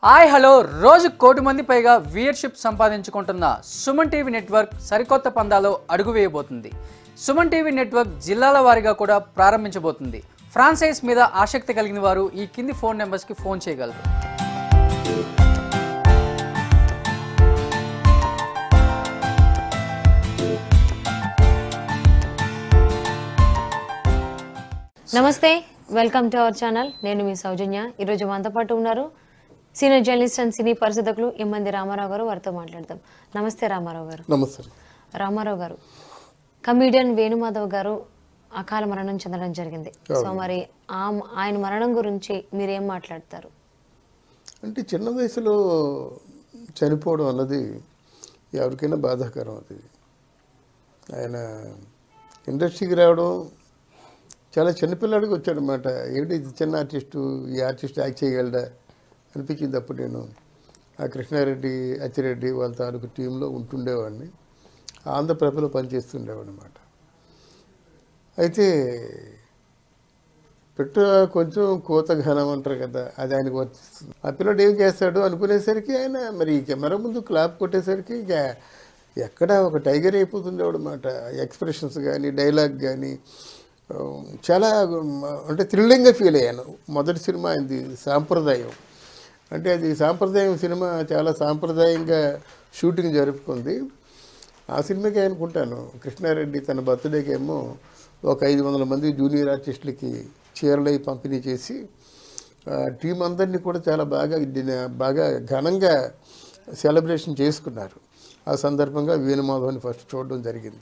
Hi hello రోజు కోటి మంది పైగా వ్యూయర్షిప్ సంపాదించుకుంటున్న సుమన్ టీవీ నెట్వర్క్ సరికొత్త పందాలో అడుగు వేయబోతుంది సుమన్ టీవీ నెట్వర్క్ జిల్లాల వారీగా కూడా ప్రారంభించబోతుంది ఫ్రాంచైజ్ మీద ఆసక్తి కలిగిన వారు ఈ కింది ఫోన్ నెంబర్స్కి ఫోన్ చేయగలరు నమస్తే వెల్కమ్ టు అవర్ ఛానల్ నేను మీ సౌజన్య ఈరోజు మనతో పాటు ఉన్నారు సీనియర్ జర్నలిస్ట్ అండ్ సినీ పరిశోధకులు ఎమ్మంది రామారావు గారు వారితో మాట్లాడదాం నమస్తే రామారావు గారు నమస్తే రామారావు గారు కమీడియన్ వేణుమాధవ్ గారు అకాల మరణం చెందడం జరిగింది సో మరి ఆ ఆయన మరణం గురించి మీరేం మాట్లాడతారు అంటే చిన్న వయసులో చనిపోవడం అన్నది ఎవరికైనా బాధాకరం అది ఆయన ఇండస్ట్రీకి రావడం చాలా చిన్నపిల్లాడికి వచ్చాడనమాట ఏంటి ఇది చిన్న ఆర్టిస్టు ఈ ఆర్టిస్ట్ యాక్ట్ చేయగలడా అనిపించింది అప్పుడు నేను ఆ కృష్ణారెడ్డి అచ్చిరెడ్డి వాళ్ళ తాలూకు టీంలో ఉంటుండేవాడిని ఆంధ్రప్రభలో పనిచేస్తుండేవాడు అనమాట అయితే పెట్టు కొంచెం కోత ఘనం అంటారు కదా అది ఆయనకు వర్తిస్తుంది ఆ పిల్లడు ఏం చేస్తాడు అనుకునేసరికి ఆయన మరి ఈ కెమెరా ముందు క్లాప్ కొట్టేసరికి ఇక ఎక్కడ ఒక టైగర్ అయిపోతుండేవాడు అనమాట ఎక్స్ప్రెషన్స్ కానీ డైలాగ్ కానీ ఆ, చాలా అంటే థ్రిల్లింగ్గా ఫీల్ అయ్యాను మొదటి సినిమా అయింది సాంప్రదాయం అంటే అది సాంప్రదాయం సినిమా చాలా సాంప్రదాయంగా షూటింగ్ జరుపుకుంది ఆ సినిమాకి అనుకుంటాను కృష్ణారెడ్డి తన బర్త్డేకి ఏమో ఒక ఐదు వందల మంది జూనియర్ ఆర్టిస్టులకి చీరలై పంపిణీ చేసి ఆ, టీం అందరినీ కూడా చాలా బాగా దీన్ని బాగా ఘనంగా సెలబ్రేషన్ చేసుకున్నారు ఆ సందర్భంగా వేణుమాధవ్ని ఫస్ట్ చూడడం జరిగింది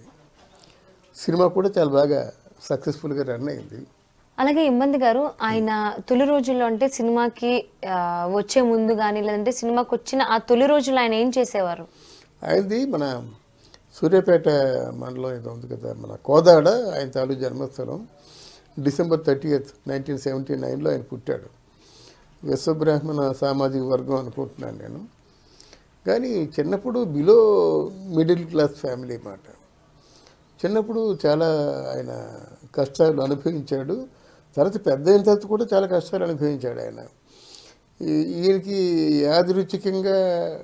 సినిమా కూడా చాలా బాగా సక్సెస్ఫుల్గా రన్ అయింది అలాగే ఇబ్బంది గారు ఆయన తొలి రోజుల్లో అంటే సినిమాకి ఆ, వచ్చే ముందు కానీ లేదంటే సినిమాకి వచ్చిన ఆ తొలి రోజుల్లో ఆయన ఏం చేసేవారు ఆయనది మన సూర్యాపేట మండలం ఏదో ఉంది కదా మన కోదాడ ఆయన తాలూ జన్మస్థలం December thirty eighth nineteen seventy నైన్లో ఆయన పుట్టాడు విశ్వబ్రాహ్మణ సామాజిక వర్గం అనుకుంటున్నాను నేను కానీ చిన్నప్పుడు బిలో మిడిల్ క్లాస్ ఫ్యామిలీ మాట చిన్నప్పుడు చాలా ఆయన కష్టాలు అనుభవించాడు తర్వాత పెద్ద అయిన తర్వాత కూడా చాలా కష్టాలు అనుభవించాడు ఆయన ఈ- ఈయనకి యాదృచ్ఛికంగా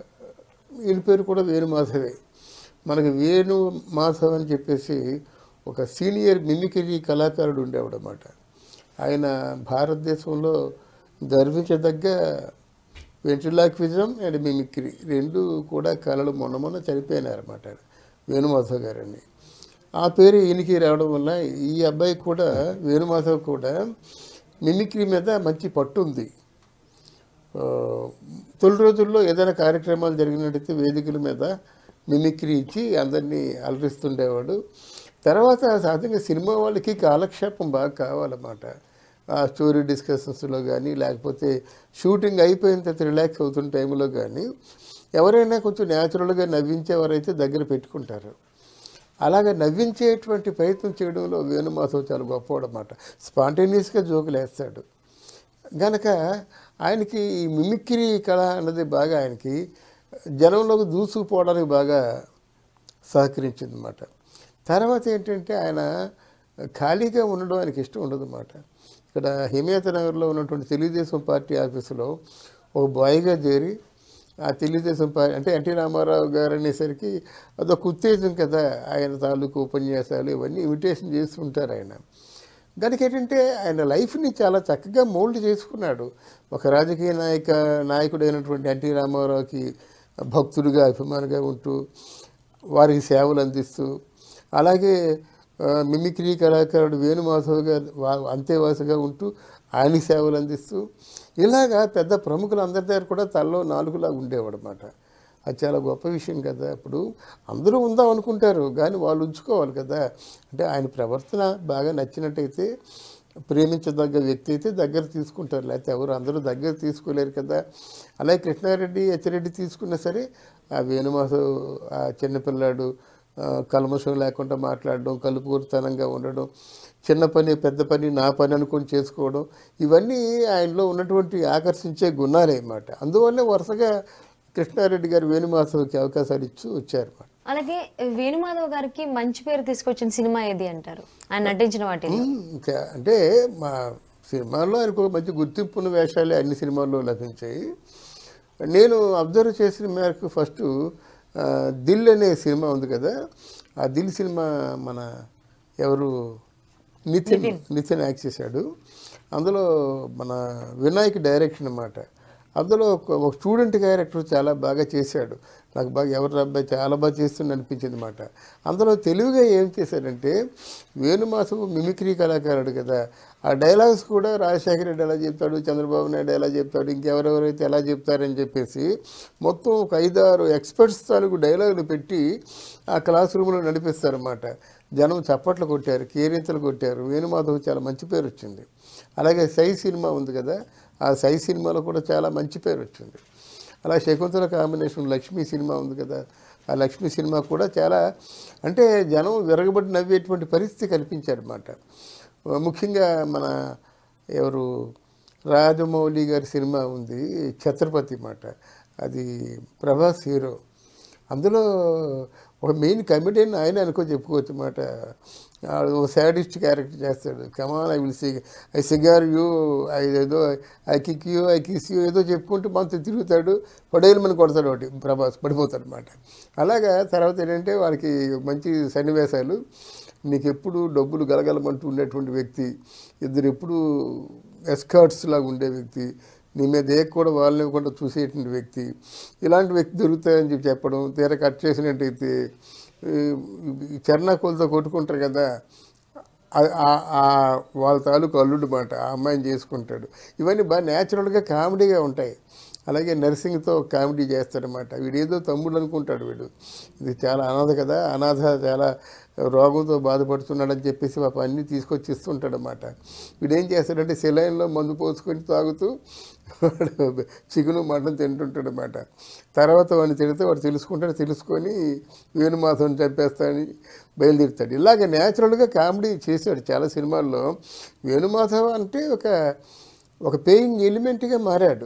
ఈయన పేరు కూడా వేణు మాధవే మనకి వేణు మాధవ్ అని చెప్పేసి ఒక సీనియర్ మిమిక్రీ కళాకారుడు ఉండేవాడు అన్నమాట ఆయన భారతదేశంలో గర్వించదగ్గ వెంట్రిలాక్విజం అండ్ మిమిక్రీ రెండు కూడా కళలు మొన్న మొన్న చనిపోయినారన్నమాట వేణుమాధవ్ గారని ఆ పేరు ఈయనకి రావడం వల్ల ఈ అబ్బాయి కూడా వేణుమాధవ్ కూడా మిమిక్రీ మీద మంచి పట్టు ఉంది ఆ, తొలి రోజుల్లో ఏదైనా కార్యక్రమాలు జరిగినట్టయితే వేదికల మీద మిమిక్రీ ఇచ్చి అందరినీ అలరిస్తుండేవాడు తర్వాత సహజంగా సినిమా వాళ్ళకి కాలక్షేపం బాగా కావాలన్నమాట ఆ స్టోరీ డిస్కషన్స్లో కానీ లేకపోతే షూటింగ్ అయిపోయిన తర్వాత రిలాక్స్ అవుతున్న టైంలో కానీ ఎవరైనా కొంచెం న్యాచురల్గా నవ్వించేవారైతే దగ్గర పెట్టుకుంటారు అలాగ నవ్వించేటువంటి ప్రయత్నం చేయడంలో వేణుమాధవ్ చాలా గొప్పవాడు అనమాట స్పాంటేనియస్గా జోకులు వేస్తాడు గనక ఆయనకి ఈ మిమిక్రీ కళ అన్నది బాగా ఆయనకి జనంలోకి దూసుకుపోవడానికి బాగా సహకరించింది అనమాట తర్వాత ఏంటంటే ఆయన ఖాళీగా ఉండడం ఆయనకి ఇష్టం ఉండదు అన్నమాట ఇక్కడ హిమేత నగర్లో ఉన్నటువంటి తెలుగుదేశం పార్టీ ఆఫీసులో ఒక బాయ్గా చేరి ఆ తెలుగుదేశం పార్టీ అంటే ఎన్టీ రామారావు గారు అనేసరికి అదొక ఉత్తేజం కదా ఆయన తాలూకు ఉపన్యాసాలు ఇవన్నీ ఇమిటేషన్ చేస్తుంటారు ఆయన దానికి ఏంటంటే ఆయన లైఫ్ని చాలా చక్కగా మోల్డ్ చేసుకున్నాడు ఒక రాజకీయ నాయక నాయకుడైనటువంటి ఎన్టీ రామారావుకి భక్తుడిగా అభిమానిగా ఉంటూ వారికి సేవలు అందిస్తూ అలాగే ఆ, మిమిక్రీ కళాకారుడు వేణుమాధవ్ గారు వా- అంతేవాసిగా ఉంటూ ఆయన సేవలు అందిస్తూ ఇలాగా పెద్ద ప్రముఖులందరి దగ్గర కూడా తలలో నాలుగులాగా ఉండేవాడు అనమాట అది చాలా గొప్ప విషయం కదా ఇప్పుడు అందరూ ఉందాం అనుకుంటారు కానీ వాళ్ళు ఉంచుకోవాలి కదా అంటే ఆయన ప్రవర్తన బాగా నచ్చినట్టయితే ప్రేమించదగ్గ వ్యక్తి అయితే దగ్గర తీసుకుంటారు లేకపోతే ఎవరు అందరూ దగ్గర తీసుకోలేరు కదా అలాగే కృష్ణారెడ్డి హెచ్చరెడ్డి తీసుకున్నా సరే ఆ వేణుమాధవ్ ఆ చిన్నపిల్లాడు ఆ, కల్మషం లేకుండా మాట్లాడడం కలుపుకొరుతనంగా ఉండడం చిన్న పని పెద్ద పని నా పని అనుకొని చేసుకోవడం ఇవన్నీ ఆయనలో ఉన్నటువంటి ఆకర్షించే గుణాలే అన్నమాట అందువల్లే వరుసగా కృష్ణారెడ్డి గారు వేణుమాధవ్కి అవకాశాలు ఇచ్చి వచ్చారు అలాగే వేణుమాధవ్ గారికి మంచి పేరు తీసుకొచ్చిన సినిమా ఏది అంటారు ఆయన నటించిన వాటిలో ఇంకా అంటే మా సినిమాల్లో ఆయనకు ఒక మంచి గుర్తింపున్న వేషాలే అన్ని సినిమాల్లో లభించాయి నేను అబ్జర్వ్ చేసిన మేరకు ఫస్ట్ ఆ, దిల్ అనే సినిమా ఉంది కదా ఆ దిల్ సినిమా మన ఎవరు నితిన్ నితిన్ యాక్ట్ చేశాడు అందులో మన వినాయక్ డైరెక్షన్ అన్నమాట అందులో ఒక ఒక స్టూడెంట్ క్యారెక్టర్ చాలా బాగా చేశాడు నాకు బాగా ఎవరి అబ్బాయి చాలా బాగా చేస్తుంది అనిపించింది అనమాట అందులో తెలివిగా ఏం చేశాడంటే వేణుమాసు మిమిక్రీ కళాకారుడు కదా ఆ డైలాగ్స్ కూడా రాజశేఖర రెడ్డి ఎలా చెప్తాడు చంద్రబాబు నాయుడు ఎలా చెప్తాడు ఇంకెవరెవరైతే ఎలా చెప్తారని చెప్పేసి మొత్తం ఒక ఐదారు ఎక్స్పర్ట్స్ తాలూకు డైలాగులు పెట్టి ఆ క్లాస్ రూమ్లో నడిపిస్తారన్నమాట జనం చప్పట్లు కొట్టారు కేరింతలు కొట్టారు వేణుమాధవ్ చాలా మంచి పేరు వచ్చింది అలాగే సై సినిమా ఉంది కదా ఆ సై సినిమాలో కూడా చాలా మంచి పేరు వచ్చింది అలా శకుంతల కాంబినేషన్ లక్ష్మీ సినిమా ఉంది కదా ఆ లక్ష్మీ సినిమా కూడా చాలా అంటే జనం విరగబడి నవ్వేటువంటి పరిస్థితి కల్పించారన్నమాట ముఖ్యంగా మన ఎవరు రాజమౌళి గారి సినిమా ఉంది ఛత్రపతి మాట అది ప్రభాస్ హీరో అందులో ఒక మెయిన్ కమెడియన్ ఆయన అనుకో చెప్పుకోవచ్చు మాట ఓ సాడిస్ట్ క్యారెక్టర్ చేస్తాడు come on I will see I cigar you I ఏదో I kick you I kiss you ఏదో చెప్పుకుంటూ మనతో తిరుగుతాడు పడేలు మన కొడతాడు ఒకటి ప్రభాస్ పడిపోతాడు అనమాట అలాగా తర్వాత ఏంటంటే వాళ్ళకి మంచి సన్నివేశాలు నీకు ఎప్పుడు డబ్బులు గలగలమంటూ ఉండేటువంటి వ్యక్తి ఇద్దరు ఎప్పుడు ఎస్కర్ట్స్ లాగా ఉండే వ్యక్తి నీ మీద ఏ కూడా వాళ్ళని కూడా చూసేటువంటి వ్యక్తి ఇలాంటి వ్యక్తి దొరుకుతాయని చెప్పి చెప్పడం తీర కట్ చేసినట్టయితే ఈ చెర్నాకోలతో కొట్టుకుంటారు కదా ఆ- ఆ- ఆ వాళ్ళ తాలూకు అల్లుడు మాట ఆ అమ్మాయిని చేసుకుంటాడు ఇవన్నీ బాగా న్యాచురల్గా కామెడీగా ఉంటాయి అలాగే నర్సింగ్తో కామెడీ చేస్తాడనమాట వీడు ఏదో తమ్ముడు అనుకుంటాడు వీడు ఇది చాలా అనాథ కదా అనాథ చాలా రోగంతో బాధపడుతున్నాడని చెప్పేసి పాప అన్నీ తీసుకొచ్చి ఇస్తుంటాడనమాట వీడు ఏం చేస్తాడంటే సెలైన్లో మందు పోసుకొని తాగుతూ వాడు చికెను మటన్ తింటుంటాడనమాట తర్వాత వాడిని తిడితే వాడు తెలుసుకుంటాడు తెలుసుకొని వేణుమాధవని చంపేస్తాడని బయలుదేరుతాడు ఇలాగ న్యాచురల్గా కామెడీ చేశాడు చాలా సినిమాల్లో వేణుమాధవ్ అంటే ఒక ఒక పేయింగ్ ఎలిమెంట్గా మారాడు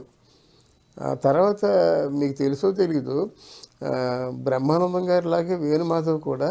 ఆ తర్వాత మీకు తెలుసో తెలీదు ఆ, బ్రహ్మానందం గారి లాగే వేణుమాధవ్ కూడా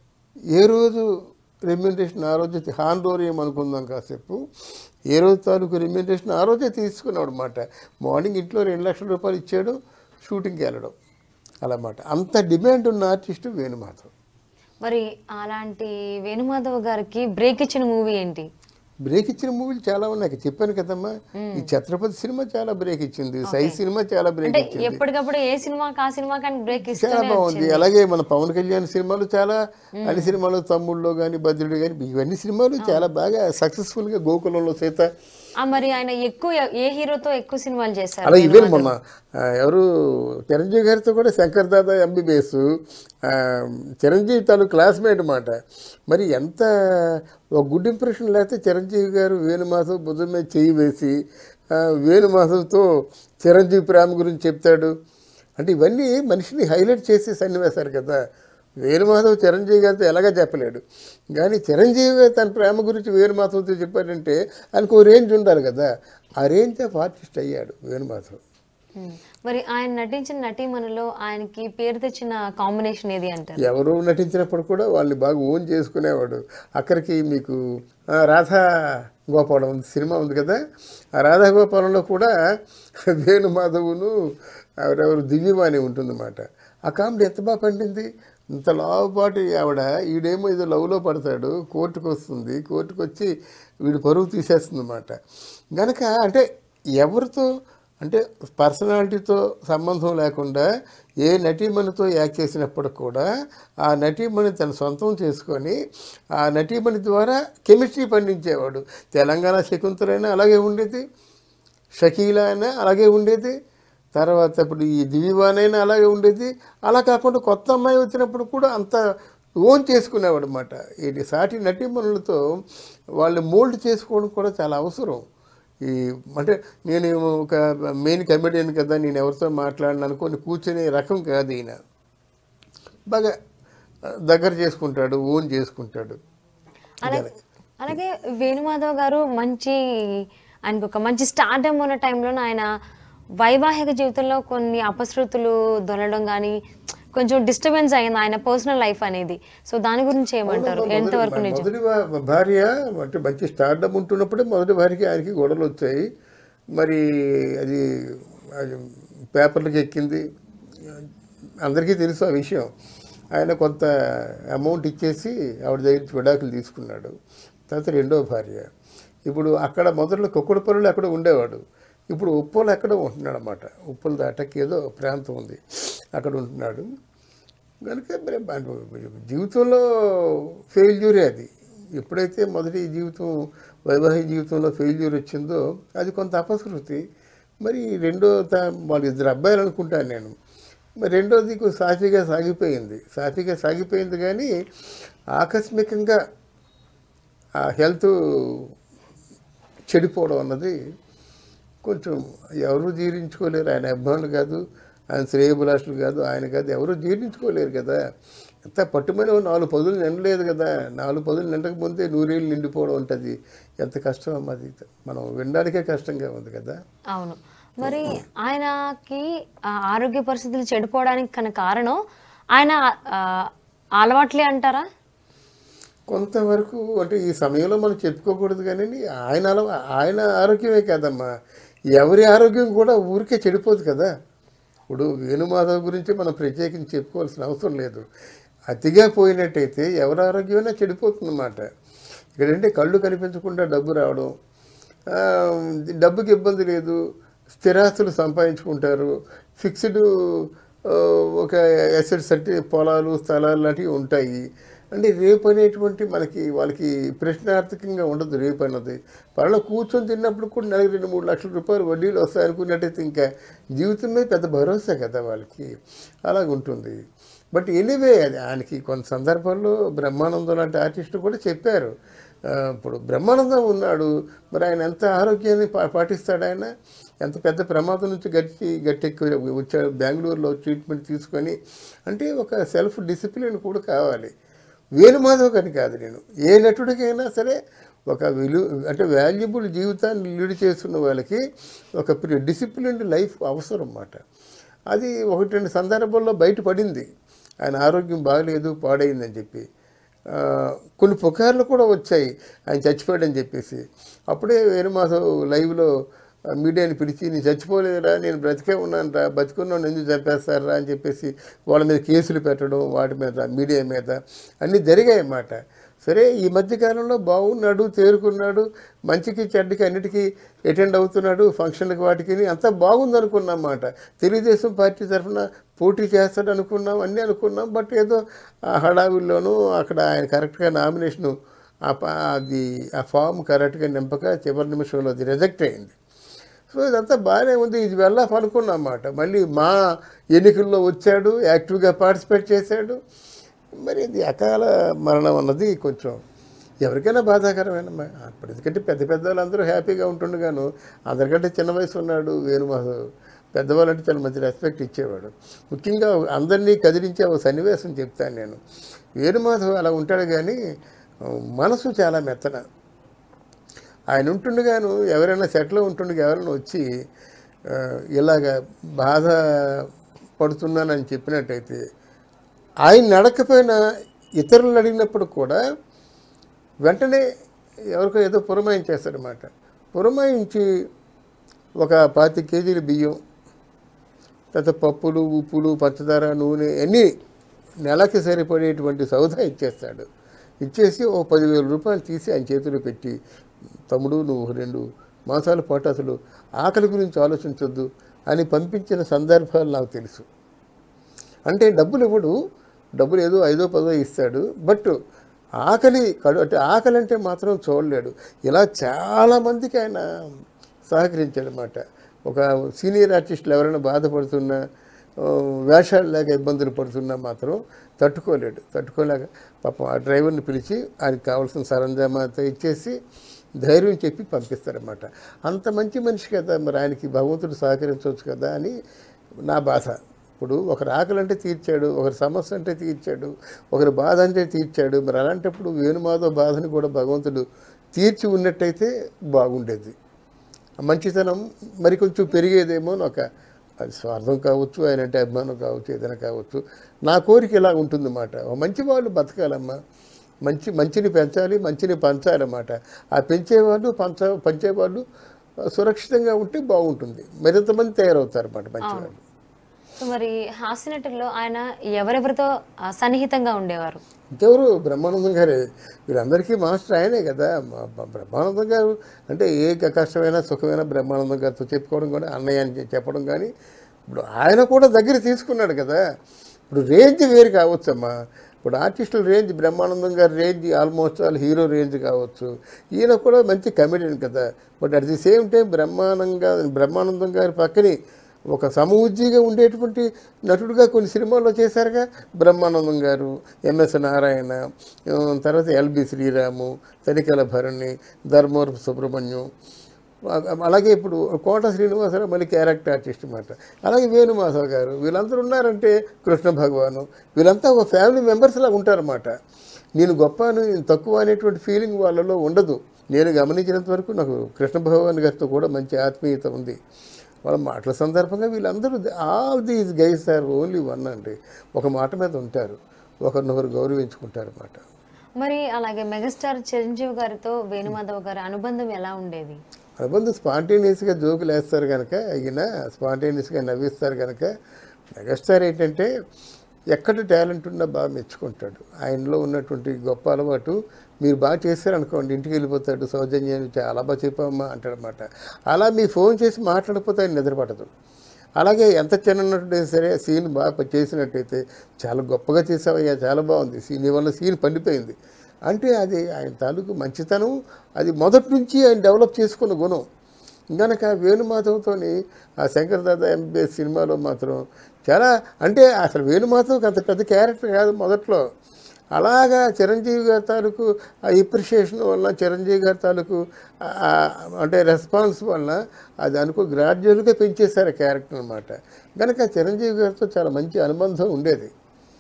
ఏ రోజు రెమ్యూనరేషన్ ఆ రోజు హాండోరియం అనుకుందాం కాసేపు ఏ రోజు తాలూకు రెమ్యూనరేషన్ ఆ రోజే తీసుకున్నాడు అనమాట మార్నింగ్ ఇంట్లో రెండు లక్షల రూపాయలు ఇచ్చాడు షూటింగ్కి వెళ్ళడం అలా మాట అంత డిమాండ్ ఉన్న ఆర్టిస్టు వేణుమాధవ్ మరి అలాంటి వేణుమాధవ్ గారికి బ్రేక్ ఇచ్చిన మూవీ ఏంటి బ్రేక్ ఇచ్చిన మూవీలు చాలా ఉన్నాయి చెప్పాను కదమ్మా ఈ ఛత్రపతి సినిమా చాలా బ్రేక్ ఇచ్చింది సై సినిమా చాలా బ్రేక్ అంటే ఇచ్చింది ఎప్పటికప్పుడు ఏ సినిమాకి ఆ సినిమా కానీ బ్రేక్ చాలా ఇస్తూనే బాగుంది అలాగే మన పవన్ కళ్యాణ్ సినిమాలు చాలా అన్ని సినిమాలు తమ్ముళ్ళు కానీ భద్రుడు కానీ ఇవన్నీ సినిమాలు చాలా బాగా సక్సెస్ఫుల్ గా గోకులంలో సీత ఆ మరి ఆయన ఎక్కువ ఏ హీరోతో ఎక్కువ సినిమాలు చేశారు అలా ఇవే మొన్న ఆ, ఎవరు చిరంజీవి గారితో కూడా శంకర్ దాదా ఎంబీబీఎస్ చిరంజీవి తాను క్లాస్మేట్ మాట మరి ఎంత ఒక గుడ్ ఇంప్రెషన్ లేకపోతే చిరంజీవి గారు వేణుమాధవ్ భుజం మీద చేయి వేసి ఆ, వేణుమాధవ్తో చిరంజీవి ప్రేమ గురించి చెప్తాడు అంటే ఇవన్నీ మనిషిని హైలైట్ చేసి సన్నివేశారు కదా వేణుమాధవ్ చిరంజీవి గారితో ఎలాగా చెప్పలేడు కానీ చిరంజీవి గారు తన ప్రేమ గురించి వేణుమాధవ్తో చెప్పాడంటే ఆయనకు ఓ రేంజ్ ఉండాలి కదా ఆ రేంజ్ ఆఫ్ ఆర్టిస్ట్ అయ్యాడు వేణుమాధవ్ ఉమ్. మరి ఆయన నటించిన నటీమణిలో ఆయనకి పేరు తెచ్చిన కాంబినేషన్ ఏది అంటారు ఎవరు నటించినప్పుడు కూడా వాళ్ళని బాగా ఓన్ చేసుకునేవాడు అక్కడికి మీకు ఆ, రాధా గోపాలం ఉంది సినిమా ఉంది కదా ఆ రాధా గోపాలంలో కూడా వేణుమాధవును ఎవరెవరు దివ్యవాణి ఉంటుందన్నమాట ఆ కామెడీ ఎంత బాగా పండింది ఇంత లావుపాటి ఆవిడ ఈడేమో ఏదో లవ్లో పడతాడు కోర్టుకు వస్తుంది కోర్టుకు వచ్చి వీడు పరువు తీసేస్తుంది అన్నమాట గనక అంటే ఎవరితో అంటే పర్సనాలిటీతో సంబంధం లేకుండా ఏ నటీమణితో యాక్ట్ చేసినప్పుడు కూడా ఆ నటీమణి తన సొంతం చేసుకొని ఆ నటీమణి ద్వారా కెమిస్ట్రీ పండించేవాడు తెలంగాణ శకుంతలైనా అలాగే ఉండేది షకీలా అయినా అలాగే ఉండేది తర్వాత ఇప్పుడు ఈ దివివానైనా అలాగే ఉండేది అలా కాకుండా కొత్త అమ్మాయి వచ్చినప్పుడు కూడా అంత ఓన్ చేసుకునేవాడు అనమాట ఈ సాటి నటీమణులతో వాళ్ళు మోల్డ్ చేసుకోవడం కూడా చాలా అవసరం ఈ అంటే నేను ఒక మెయిన్ కమెడియన్ కదా నేను ఎవరితో మాట్లాడిన అనుకొని కూర్చునే రకం కాదు ఈయన బాగా దగ్గర చేసుకుంటాడు ఓన్ చేసుకుంటాడు అలాగే అలాగే వేణుమాధవ్ గారు మంచి ఆయనకు ఒక మంచి స్టార్డమ్ ఉన్న టైంలో ఆయన వైవాహిక జీవితంలో కొన్ని అపశృతులు దొరలడం కానీ కొంచెం డిస్టర్బెన్స్ అయింది ఆయన పర్సనల్ లైఫ్ అనేది సో దాని గురించి ఏమంటారు ఎంతవరకు నిజం మొదటి భా- భార్య అంటే మంచి స్టార్డమ్ ఉంటున్నప్పుడే మొదటి భార్యకి ఆయనకి గొడవలు వచ్చాయి మరి అది అది పేపర్లకు ఎక్కింది అందరికీ తెలుసు ఆ విషయం ఆయన కొంత అమౌంట్ ఇచ్చేసి ఆవిడ దగ్గర నుంచి విడాకులు తీసుకున్నాడు తర్వాత రెండో భార్య ఇప్పుడు అక్కడ మొదట్లో కుక్కడపల్లిలో ఎక్కడ ఉండేవాడు ఇప్పుడు ఉప్పలు ఎక్కడ ఉంటున్నాడు అనమాట ఉప్పలు దాటకి ఏదో ప్రాంతం ఉంది అక్కడ ఉంటున్నాడు కనుక మరి మన జీవితంలో ఫెయిల్యూరే అది ఎప్పుడైతే మొదటి జీవితం వైవాహిక జీవితంలో ఫెయిల్యూర్ వచ్చిందో అది కొంత అపశృతి మరి రెండో తా- వాళ్ళ ఇద్దరు అబ్బాయిలు అనుకుంటాను నేను మరి రెండోది కొంచెం సాఫీగా సాగిపోయింది సాఫీగా సాగిపోయింది కానీ ఆకస్మికంగా ఆ హెల్త్ చెడిపోవడం అన్నది కొంచెం ఎవరు జీర్ణించుకోలేరు ఆయన అభిమానులు కాదు ఆయన శ్రేయభిలాషులు కాదు ఆయన కాదు ఎవరు జీర్ణించుకోలేరు కదా ఎంత పట్టుమని ఓ నాలుగు పదులు నిండలేదు కదా నాలుగు పదులు నిండక ముందే నూరేళ్ళు నిండిపోవడం ఉంటుంది ఎంత కష్టం అమ్మా అది మనం వినడానికే కష్టంగా ఉంది కదా అవును మరి ఆయనకి ఆ ఆరోగ్య పరిస్థితులు చెడిపోవడానికి కన కారణం ఆయన ఆ, అలవాట్లే అంటారా కొంతవరకు అంటే ఈ సమయంలో మనం చెప్పుకోకూడదు కానీ ఆయన అలవా ఆయన ఆరోగ్యమే కాదమ్మా ఎవరి ఆరోగ్యం కూడా ఊరికే చెడిపోదు కదా ఇప్పుడు వేణుమాధవ్ గురించి మనం ప్రత్యేకించి చెప్పుకోవాల్సిన అవసరం లేదు అతిగా పోయినట్టయితే ఎవరి ఆరోగ్యమైనా చెడిపోతుందన్నమాట ఇక్కడంటే కళ్ళు కనిపించకుండా డబ్బు రావడం ఆ, డబ్బుకి ఇబ్బంది లేదు స్థిరాస్తులు సంపాదించుకుంటారు ఫిక్స్డ్ ఆ, ఒక అసెట్స్ అంటే పొలాలు స్థలాలు లాంటివి ఉంటాయి అంటే రేపు అనేటువంటి మనకి వాళ్ళకి ప్రశ్నార్థకంగా ఉండదు రేపు అన్నది పనులు కూర్చొని తిన్నప్పుడు కూడా నెలకి రెండు మూడు లక్షల రూపాయలు వడ్డీలు వస్తాయి అనుకున్నట్టయితే ఇంకా జీవితమే పెద్ద భరోసా కదా వాళ్ళకి అలాగుంటుంది బట్ ఎనీవే అది ఆయనకి కొంత సందర్భాల్లో బ్రహ్మానందం లాంటి ఆర్టిస్టు కూడా చెప్పారు ఆ, ఇప్పుడు బ్రహ్మానందం ఉన్నాడు మరి ఆయన ఎంత ఆరోగ్యాన్ని పా పాటిస్తాడు ఆయన ఎంత పెద్ద ప్రమాదం నుంచి గట్టి గట్టెక్కి వచ్చాడు బెంగళూరులో ట్రీట్మెంట్ తీసుకొని అంటే ఒక సెల్ఫ్ డిసిప్లిన్ కూడా కావాలి వేణుమాధవ్ అని కాదు నేను ఏ నటుడికైనా సరే ఒక విలు అంటే వాల్యుబుల్ జీవితాన్ని లీడ్ చేస్తున్న వాళ్ళకి ఒక డిసిప్లిన్డ్ లైఫ్ అవసరం అన్నమాట అది ఒకటి రెండు సందర్భాల్లో బయటపడింది ఆయన ఆరోగ్యం బాగలేదు పాడైందని చెప్పి ఆ, కొన్ని పుకార్లు కూడా వచ్చాయి ఆయన చచ్చిపోయాడని చెప్పేసి అప్పుడే వేణుమాధవ్ లైవ్లో ఆ, మీడియాని పిలిచి నేను చచ్చిపోలేదురా నేను బ్రతికే ఉన్నాను రా బతికున్నాను ఎందుకు చంపేస్తారా అని చెప్పేసి వాళ్ళ మీద కేసులు పెట్టడం వాటి మీద మీడియా మీద అన్నీ జరిగాయి అన్నమాట సరే ఈ మధ్యకాలంలో బాగున్నాడు తేరుకున్నాడు మంచికి చెడ్డకి అన్నిటికీ అటెండ్ అవుతున్నాడు ఫంక్షన్లకు వాటికి అంతా బాగుంది అనుకున్నమాట తెలుగుదేశం పార్టీ తరఫున పోటీ చేస్తాడు అనుకున్నాం అన్నీ అనుకున్నాం బట్ ఏదో ఆ హడావిల్లోనూ అక్కడ ఆయన కరెక్ట్గా నామినేషను ఆ ప- అది ఆ ఫామ్ కరెక్ట్గా నింపక చివరి నిమిషంలో అది రిజెక్ట్ అయింది సో ఇదంతా బాగానే ఉంది ఇది వెళ్ళాలి అనుకున్నమాట మళ్ళీ మా ఎన్నికల్లో వచ్చాడు యాక్టివ్గా పార్టిసిపేట్ చేశాడు మరి ఇది అకాల మరణం అన్నది కొంచెం ఎవరికైనా బాధాకరమైన అప్పుడు ఎందుకంటే పెద్ద పెద్ద వాళ్ళందరూ హ్యాపీగా ఉంటుండగాను అందరికంటే చిన్న వయసు ఉన్నాడు వేణుమాధవ్ పెద్దవాళ్ళంటే చాలా మంచి రెస్పెక్ట్ ఇచ్చేవాడు ముఖ్యంగా అందరినీ కదిలించే ఒక సన్నివేశం చెప్తాను నేను వేణుమాధవ్ అలా ఉంటాడు కానీ ఆ, మనసు చాలా మెత్తన ఆయన ఉంటుండగాను ఎవరైనా సెటిల్ ఉంటుండగా ఎవరైనా వచ్చి ఆ, ఇలాగ బాధ పడుతున్నానని చెప్పినట్టయితే ఆయన నడకపోయినా ఇతరులు అడిగినప్పుడు కూడా వెంటనే ఎవరికో ఏదో పురమాయించేస్తాడనమాట పురమాయించి ఒక పాతి కేజీల బియ్యం తర్వాత పప్పులు ఉప్పులు పంచదార నూనె అన్నీ నెలకి సరిపడేటువంటి సౌదా ఇచ్చేస్తాడు ఇచ్చేసి ఓ పదివేల రూపాయలు తీసి ఆయన చేతిలో పెట్టి తమ్ముడు నువ్వు రెండు మాసాల పాటు అసలు ఆకలి గురించి ఆలోచించొద్దు అని పంపించిన సందర్భాలు నాకు తెలుసు అంటే డబ్బులు ఇవ్వడు డబ్బులు ఏదో ఐదో పదో ఇస్తాడు బట్ ఆకలి కడు అంటే ఆకలి అంటే మాత్రం చూడలేడు ఇలా చాలామందికి ఆయన సహకరించాడు అనమాట ఒక సీనియర్ ఆర్టిస్టులు ఎవరైనా బాధపడుతున్నా ఆ, వేషాలు లేక ఇబ్బందులు పడుతున్నా మాత్రం తట్టుకోలేడు తట్టుకోలేక పాపం ఆ డ్రైవర్ని పిలిచి ఆయనకి కావాల్సిన సరంజామా అంతా ఇచ్చేసి ధైర్యం చెప్పి పంపిస్తారన్నమాట అంత మంచి మనిషి కదా మరి ఆయనకి భగవంతుడు సహకరించవచ్చు కదా అని నా బాధ ఇప్పుడు ఒకరి ఆకలి అంటే తీర్చాడు ఒకరి సమస్య అంటే తీర్చాడు ఒకరి బాధ అంటే తీర్చాడు మరి అలాంటప్పుడు వేణుమాధవ బాధని కూడా భగవంతుడు తీర్చి ఉన్నట్టయితే బాగుండేది ఆ మంచితనం మరి కొంచెం పెరిగేదేమో అని ఒక అది స్వార్థం కావచ్చు ఆయన అంటే అభిమానం కావచ్చు ఏదైనా కావచ్చు నా కోరిక ఇలా ఉంటుందన్నమాట ఓ మంచి వాళ్ళు బతకాలమ్మా మంచి మంచిని పెంచాలి మంచిని పంచాలన్నమాట ఆ పెంచేవాళ్ళు పంచ పంచేవాళ్ళు సురక్షితంగా ఉంటే బాగుంటుంది మరింత మంది తయారవుతారు అన్నమాట మంచివాళ్ళు సో మరి హాస్య నటుల్లో ఆయన ఎవరెవరితో ఆ, సన్నిహితంగా ఉండేవారు ఇంకెవరు బ్రహ్మానందం గారే వీళ్ళందరికీ మాస్టర్ ఆయనే కదా మా- మా బ్రహ్మానందం గారు అంటే ఏ కష్టమైనా సుఖమైనా బ్రహ్మానందం గారితో చెప్పుకోవడం కానీ అన్నయ్య అని చె- చెప్పడం కానీ ఇప్పుడు ఆయన కూడా దగ్గర తీసుకున్నాడు కదా ఇప్పుడు రేంజ్ వేరు కావచ్చమ్మా ఇప్పుడు ఆర్టిస్టుల రేంజ్ బ్రహ్మానందం గారి range almost all hero range కావచ్చు ఈయన కూడా మంచి కమెడియన్ కదా but at the same time బ్రహ్మానందంగా బ్రహ్మానందం గారి పక్కనే ఒక సమవుజ్జిగా ఉండేటువంటి నటుడుగా కొన్ని సినిమాల్లో చేశారుగా బ్రహ్మానందం గారు ఎంఎస్ నారాయణ ఆ, తర్వాత ఎల్బి శ్రీరాము తనికల భరణి ధర్మవరపు సుబ్రహ్మణ్యం ఆ- అలాగే ఇప్పుడు కోట శ్రీనివాసరావు మళ్ళీ క్యారెక్టర్ ఆర్టిస్ట్ అన్నమాట అలాగే వేణుమాధవ్ గారు వీళ్ళందరూ ఉన్నారంటే కృష్ణ భగవాను వీళ్ళంతా ఒక ఫ్యామిలీ మెంబర్స్ లాగా ఉంటారన్నమాట నేను గొప్ప నేను తక్కువ అనేటువంటి ఫీలింగ్ వాళ్ళలో ఉండదు నేను గమనించినంత వరకు నాకు కృష్ణ భగవాన్ గారితో కూడా మంచి ఆత్మీయత ఉంది వాళ్ళ మాటల సందర్భంగా వీళ్ళందరూ all these guys are only one అండి ఒక మాట మీద ఉంటారు ఒకరినొకరు గౌరవించుకుంటారు అన్నమాట మరి అలాగే మెగాస్టార్ చిరంజీవి గారితో వేణుమాధవ్ గారి అనుబంధం ఎలా ఉండేది అనుబంధం స్పాంటేనియస్గా జోకులు వేస్తారు కనుక ఈయన స్పాంటేనియస్గా నవ్విస్తారు కనుక మెగాస్టార్ ఏంటంటే ఎక్కడ టాలెంట్ ఉన్నా బాగా మెచ్చుకుంటాడు ఆయనలో ఉన్నటువంటి గొప్ప అలవాటు మీరు బాగా చేశారనుకోండి ఇంటికి వెళ్ళిపోతాడు సౌజన్యాన్ని చాలా బాగా చెప్పామా అంటాడనమాట అలా మీ ఫోన్ చేసి మాట్లాడకపోతే ఆయన నిద్రపడదు అలాగే ఎంత చిన్నట్టు సరే సీన్ బాగా చేసినట్టయితే చాలా గొప్పగా చేసావయ్యా చాలా బాగుంది సీన్ నీ వల్ల సీన్ పండిపోయింది అంటే అది ఆయన తాలూకు మంచితనం అది మొదటి నుంచి ఆయన డెవలప్ చేసుకున్న గుణం గనక వేణుమాధవ్తో ఆ శంకర్ దాదా ఎంబీఎస్ సినిమాలో మాత్రం చాలా అంటే అసలు వేణుమాధవ్కి అంత పెద్ద క్యారెక్టర్ కాదు మొదట్లో అలాగా చిరంజీవి గారి తాలూకు ఆ ఎప్రిషియేషన్ వల్ల చిరంజీవి గారి తాలూకు ఆ- ఆ అంటే రెస్పాన్స్ వల్ల అది అనుకో గ్రాడ్యువల్గా పెంచేశారు క్యారెక్టర్ అనమాట కనుక చిరంజీవి గారితో చాలా మంచి అనుబంధం ఉండేది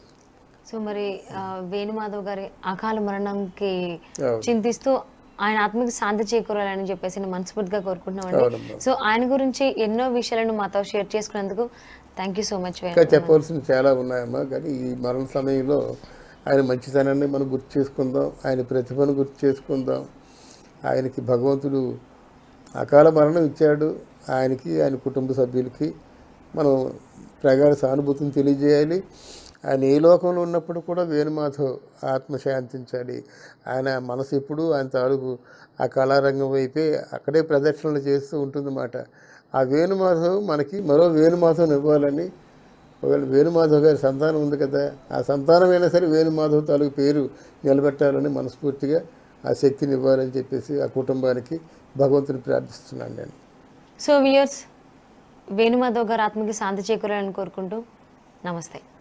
సో మరి ఆ, వేణుమాధవ్ గారి అకాల మరణంకి అవును. చింతిస్తూ ఆయన ఆత్మకి శాంతి చేకూరాలని చెప్పేసి నేను మనస్ఫూర్తిగా కోరుకుంటున్నామండి అవునమ్మా. సో ఆయన గురించి ఎన్నో విషయాలను మాతో షేర్ చేసుకున్నందుకు థ్యాంక్ యూ సో మచ్ ఇంకా చెప్పవలసినవి చాలా ఉన్నాయమ్మా కానీ ఈ మరణ సమయంలో ఆయన మంచితనాన్ని మనం గుర్తు చేసుకుందాం ఆయన ప్రతిభను గుర్తు చేసుకుందాం ఆయనకి భగవంతుడు అకాల మరణం ఇచ్చాడు ఆయనకి ఆయన కుటుంబ సభ్యులకి మనం ప్రగాఢ సానుభూతిని తెలియజేయాలి ఆయన ఏ లోకంలో ఉన్నప్పుడు కూడా వేణుమాధవ్ ఆత్మ శాంతించాలి ఆయన మనసు ఎప్పుడు ఆయన తాలూకు ఆ కళారంగం వైపే అక్కడే ప్రదర్శనలు చేస్తూ ఉంటుందన్నమాట ఆ వేణుమాధవ్ మనకి మరో వేణుమాధవ్ ఇవ్వాలని ఒకవేళ వేణుమాధవ్ గారి సంతానం ఉంది కదా ఆ సంతానమైనా సరే వేణుమాధవ్ తాలూకు పేరు నిలబెట్టాలని మనస్ఫూర్తిగా ఆ శక్తిని ఇవ్వాలని చెప్పేసి ఆ కుటుంబానికి భగవంతుని ప్రార్థిస్తున్నాను నేను సో వియర్స్ వేణుమాధవ్ గారి ఆత్మకి శాంతి చేకూరాలని కోరుకుంటూ నమస్తే